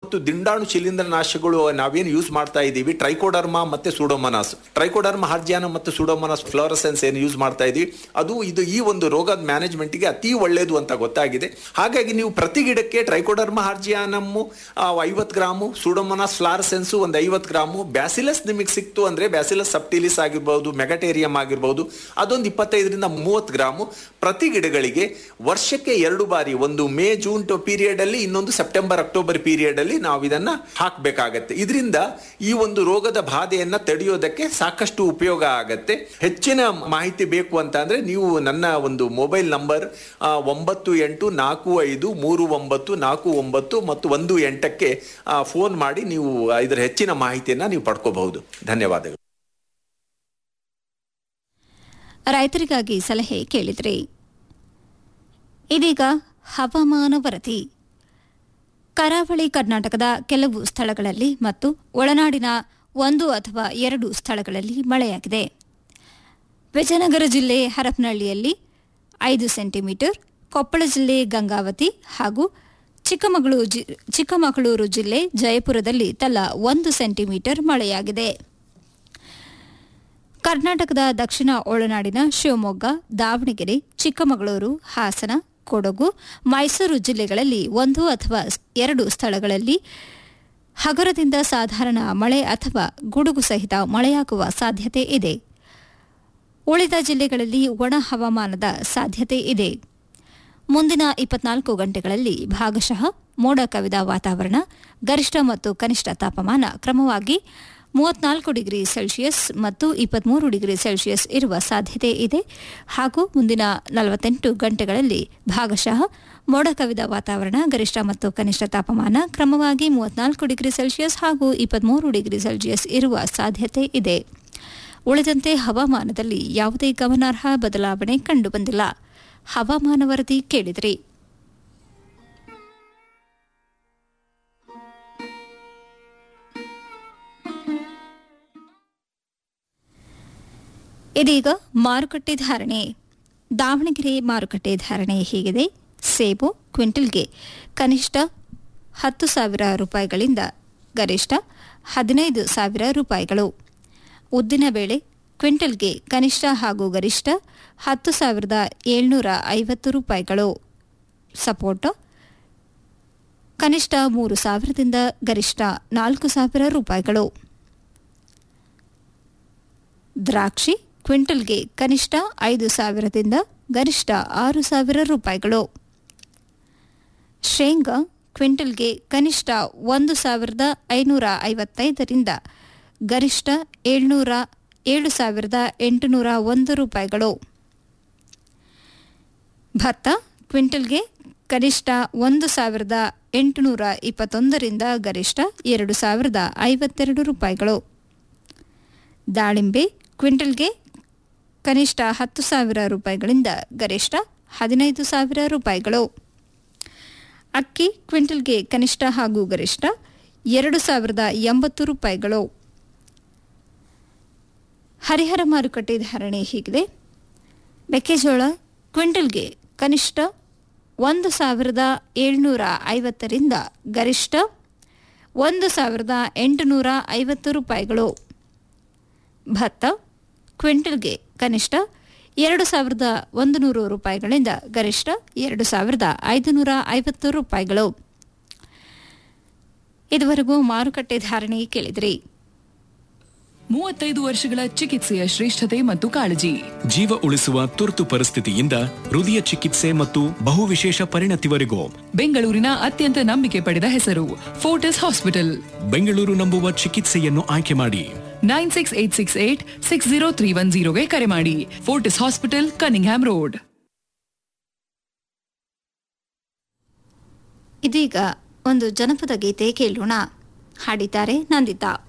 ಮತ್ತು ದಿಂಡಾಣು ಶಿಲೀಂಧ್ರನಾಶಗಳು ನಾವೇನು ಯೂಸ್ ಮಾಡ್ತಾ ಇದ್ದೀವಿ ಟ್ರೈಕೋಡರ್ಮಾ ಮತ್ತೆ ಸೂಡೋಮನಾಸ್ ಟ್ರೈಕೋಡರ್ಮಾ ಹಾರ್ಜಿಯಾನ ಮತ್ತು ಸೂಡೋಮನಾಸ್ ಫ್ಲೋರಸೆನ್ಸ್ ಏನು ಯೂಸ್ ಮಾಡ್ತಾ ಇದೀವಿ ಅದು ಇದು ಈ ಒಂದು ರೋಗದ ಮ್ಯಾನೇಜ್ಮೆಂಟ್ಗೆ ಅತಿ ಒಳ್ಳೆಯದು ಅಂತ ಗೊತ್ತಾಗಿದೆ ಹಾಗಾಗಿ ನೀವು ಪ್ರತಿ ಗಿಡಕ್ಕೆ ಟ್ರೈಕೋಡರ್ಮಾ ಹಾರ್ಜಿಯಾನಮ್ಮು ಐವತ್ತು ಗ್ರಾಮು ಸೂಡೋಮನಾಸ್ ಫ್ಲಾರಸೆನ್ಸು ಒಂದು ಐವತ್ತು ಗ್ರಾಮು ಬ್ಯಾಸಿಲಸ್ ನಿಮಗೆ ಸಿಕ್ತು ಅಂದ್ರೆ ಬ್ಯಾಸಿಲಸ್ ಸಬ್ಟಿಲಿಸ್ ಆಗಿರ್ಬೋದು ಮೆಗಟೇರಿಯಂ ಆಗಿರ್ಬೋದು ಅದೊಂದು ಇಪ್ಪತ್ತೈದರಿಂದ ಮೂವತ್ತು ಗ್ರಾಮು ಪ್ರತಿ ಗಿಡಗಳಿಗೆ ವರ್ಷಕ್ಕೆ ಎರಡು ಬಾರಿ ಒಂದು ಮೇ ಜೂನ್ ಪೀರಿಯಡ್ ಅಲ್ಲಿ ಇನ್ನೊಂದು ಸೆಪ್ಟೆಂಬರ್ ಅಕ್ಟೋಬರ್ ಪೀರಿಯಡ್ ಅಲ್ಲಿ ನಾವು ಇದನ್ನ ಹಾಕಬೇಕಾಗತ್ತೆ ಇದರಿಂದ ಈ ಒಂದು ರೋಗದ ಬಾಧೆಯನ್ನ ತಡೆಯೋದಕ್ಕೆ ಸಾಕಷ್ಟು ಉಪಯೋಗ ಆಗತ್ತೆ ಹೆಚ್ಚಿನ ಮಾಹಿತಿ ಬೇಕು ಅಂತ ಅಂದ್ರೆ ನೀವು ನನ್ನ ಒಂದು ಮೊಬೈಲ್ ನಂಬರ್ ಆ, ಒಂಬತ್ತು ಎಂಟು ನಾಲ್ಕು ಐದು ಮೂರು ಒಂಬತ್ತು ನಾಲ್ಕು ಒಂಬತ್ತು ಮತ್ತು ಒಂದು ಎಂಟಕ್ಕೆ ಫೋನ್ ಮಾಡಿ ನೀವು ಇದರ ಹೆಚ್ಚಿನ ಮಾಹಿತಿಯನ್ನ ನೀವು ಪಡ್ಕೋಬಹುದು ಧನ್ಯವಾದಗಳು ರೈತರಿಗಾಗಿ ಸಲಹೆ ಕೇಳಿದ್ರಿ ಇದೀಗ ಹವಾಮಾನ ವರದಿ ಕರಾವಳಿ ಕರ್ನಾಟಕದ ಕೆಲವು ಸ್ಥಳಗಳಲ್ಲಿ ಮತ್ತು ಒಳನಾಡಿನ ಒಂದು ಅಥವಾ ಎರಡು ಸ್ಥಳಗಳಲ್ಲಿ ಮಳೆಯಾಗಿದೆ ವಿಜಯನಗರ ಜಿಲ್ಲೆ ಹರಪನಹಳ್ಳಿಯಲ್ಲಿ ಐದು ಸೆಂಟಿಮೀಟರ್ ಕೊಪ್ಪಳ ಜಿಲ್ಲೆ ಗಂಗಾವತಿ ಹಾಗೂ ಚಿಕ್ಕಮಗಳೂರು ಜಿ ಚಿಕ್ಕಮಗಳೂರು ಜಿಲ್ಲೆ ಜಯಪುರದಲ್ಲಿ ತಲಾ ಒಂದು ಸೆಂಟಿಮೀಟರ್ ಮಳೆಯಾಗಿದೆ ಕರ್ನಾಟಕದ ದಕ್ಷಿಣ ಒಳನಾಡಿನ ಶಿವಮೊಗ್ಗ ದಾವಣಗೆರೆ ಚಿಕ್ಕಮಗಳೂರು ಹಾಸನ ಕೊಡಗು ಮೈಸೂರು ಜಿಲ್ಲೆಗಳಲ್ಲಿ ಒಂದು ಅಥವಾ ಎರಡು ಸ್ಥಳಗಳಲ್ಲಿ ಹಗರದಿಂದ ಸಾಧಾರಣ ಮಳೆ ಅಥವಾ ಗುಡುಗು ಸಹಿತ ಮಳೆಯಾಗುವ ಸಾಧ್ಯತೆ ಇದೆ ಉಳಿದ ಜಿಲ್ಲೆಗಳಲ್ಲಿ ಒಣ ಹವಾಮಾನದ ಸಾಧ್ಯತೆ ಇದೆ ಮುಂದಿನ ಇಪ್ಪತ್ನಾಲ್ಕು ಗಂಟೆಗಳಲ್ಲಿ ಭಾಗಶಃ ಮೋಡ ಕವಿದ ವಾತಾವರಣ ಗರಿಷ್ಠ ಮತ್ತು ಕನಿಷ್ಠ ತಾಪಮಾನ ಕ್ರಮವಾಗಿ ಮೂವತ್ನಾಲ್ಕು ಡಿಗ್ರಿ ಸೆಲ್ಸಿಯಸ್ ಮತ್ತು ಇಪ್ಪತ್ಮೂರು ಡಿಗ್ರಿ ಸೆಲ್ಸಿಯಸ್ ಇರುವ ಸಾಧ್ಯತೆ ಇದೆ ಹಾಗೂ ಮುಂದಿನ ನಲವತ್ತೆಂಟು ಗಂಟೆಗಳಲ್ಲಿ ಭಾಗಶಃ ಮೋಡ ಕವಿದ ವಾತಾವರಣ ಗರಿಷ್ಠ ಮತ್ತು ಕನಿಷ್ಠ ತಾಪಮಾನ ಕ್ರಮವಾಗಿ ಮೂವತ್ನಾಲ್ಕು ಡಿಗ್ರಿ ಸೆಲ್ಸಿಯಸ್ ಹಾಗೂ ಇಪ್ಪತ್ಮೂರು ಡಿಗ್ರಿ ಸೆಲ್ಸಿಯಸ್ ಇರುವ ಸಾಧ್ಯತೆ ಇದೆ ಉಳಿದಂತೆ ಹವಾಮಾನದಲ್ಲಿ ಯಾವುದೇ ಗಮನಾರ್ಹ ಬದಲಾವಣೆ ಕಂಡುಬಂದಿಲ್ಲ ಹವಾಮಾನ ವರದಿ ಕೇಳಿದ್ರಿ ಇದೀಗ ಮಾರುಕಟ್ಟೆ ಧಾರಣೆ ದಾವಣಗೆರೆ ಮಾರುಕಟ್ಟೆ ಧಾರಣೆ ಹೀಗಿದೆ ಸೇಬು ಕ್ವಿಂಟಲ್ಗೆ ಕನಿಷ್ಠ ಹತ್ತು ಸಾವಿರ ರೂಪಾಯಿಗಳಿಂದ ಗರಿಷ್ಠ ಹದಿನೈದು ಸಾವಿರ ರೂಪಾಯಿಗಳು ಉದ್ದಿನಬೇಳೆ ಕ್ವಿಂಟಲ್ಗೆ ಕನಿಷ್ಠ ಹಾಗೂ ಗರಿಷ್ಠ ಹತ್ತು ಸಾವಿರದ ಏಳ್ನೂರ ಐವತ್ತು ರೂಪಾಯಿಗಳು ಸಪೋಟೊ ಕನಿಷ್ಠ ಮೂರು ಸಾವಿರದಿಂದ ಗರಿಷ್ಠ ನಾಲ್ಕು ಸಾವಿರ ರೂಪಾಯಿಗಳು ದ್ರಾಕ್ಷಿ ಕ್ವಿಂಟಲ್ಗೆ ಕನಿಷ್ಠ ಐದು ಸಾವಿರದಿಂದ ಗರಿಷ್ಠ ಆರು ಸಾವಿರ ರೂಪಾಯಿಗಳು ಶೇಂಗಾ ಕ್ವಿಂಟಲ್ಗೆ ಕನಿಷ್ಠ ಒಂದು ಸಾವಿರದ ಐನೂರ ಐವತ್ತೈದರಿಂದ ಗರಿಷ್ಠ ಏಳ್ನೂರ ಏಳು ಸಾವಿರದ ಎಂಟುನೂರ ಒಂದು ರೂಪಾಯಿಗಳು ಭತ್ತ ಕ್ವಿಂಟಲ್ಗೆ ಕನಿಷ್ಠ ಒಂದು ಸಾವಿರದ ಎಂಟುನೂರ ಇಪ್ಪತ್ತೊಂದರಿಂದ ಗರಿಷ್ಠ ಎರಡು ಸಾವಿರದ ಐವತ್ತೆರಡು ರೂಪಾಯಿಗಳು ದಾಳಿಂಬೆ ಕ್ವಿಂಟಲ್ಗೆ ಕನಿಷ್ಠ ಹತ್ತು ಸಾವಿರ ರೂಪಾಯಿಗಳಿಂದ ಗರಿಷ್ಠ ಹದಿನೈದು ಸಾವಿರ ರೂಪಾಯಿಗಳು ಅಕ್ಕಿ ಕ್ವಿಂಟಲ್ಗೆ ಕನಿಷ್ಠ ಹಾಗೂ ಗರಿಷ್ಠ ಎರಡು ಸಾವಿರದ ಎಂಬತ್ತು ರೂಪಾಯಿಗಳು ಹರಿಹರ ಮಾರುಕಟ್ಟೆ ಧಾರಣೆ ಹೀಗಿದೆ ಮೆಕ್ಕೆಜೋಳ ಕ್ವಿಂಟಲ್ಗೆ ಕನಿಷ್ಠ ಒಂದು ಸಾವಿರದ ಏಳ್ನೂರ ಐವತ್ತರಿಂದ ಗರಿಷ್ಠ ಒಂದು ಸಾವಿರದ ಎಂಟುನೂರ ಐವತ್ತು ರೂಪಾಯಿಗಳು ಭತ್ತ ಕ್ವಿಂಟಲ್ಗೆ ಕನಿಷ್ಠ ಎರಡು ಸಾವಿರದ ಒಂದು ನೂರು ರೂಪಾಯಿಗಳಿಂದ ಗರಿಷ್ಠ ಎರಡು ಸಾವಿರದ ಐದುನೂರ ಐವತ್ತು ರೂಪಾಯಿಗಳು ಇದುವರೆಗೂ ಮಾರುಕಟ್ಟೆ ಧಾರಣೆ ಕೇಳಿದ್ರಿ ಮೂವತ್ತೈದು ವರ್ಷಗಳ ಚಿಕಿತ್ಸೆಯ ಶ್ರೇಷ್ಠತೆ ಮತ್ತು ಕಾಳಜಿ ಜೀವ ಉಳಿಸುವ ತುರ್ತು ಪರಿಸ್ಥಿತಿಯಿಂದ ಹೃದಯ ಚಿಕಿತ್ಸೆ ಮತ್ತು ಬಹುವಿಶೇಷ ಪರಿಣತಿವರೆಗೂ ಬೆಂಗಳೂರಿನ ಅತ್ಯಂತ ನಂಬಿಕೆ ಪಡೆದ ಹೆಸರು ಫೋರ್ಟಿಸ್ ಹಾಸ್ಪಿಟಲ್ ಬೆಂಗಳೂರು ನಂಬುವ ಚಿಕಿತ್ಸೆಯನ್ನು ಆಯ್ಕೆ ಮಾಡಿ nine six eight six eight six zero three one ಜೀರೋಗೆ ಕರೆ ಮಾಡಿ ಫೋರ್ಟಿಸ್ ಹಾಸ್ಪಿಟಲ್ ಕನಿಂಗ್ಹ್ಯಾಮ್ ರೋಡ್ ಇದೀಗ ಒಂದು ಜನಪದ ಗೀತೆ ಕೇಳೋಣ ಹಾಡಿದ್ದಾರೆ ನಂದಿತಾ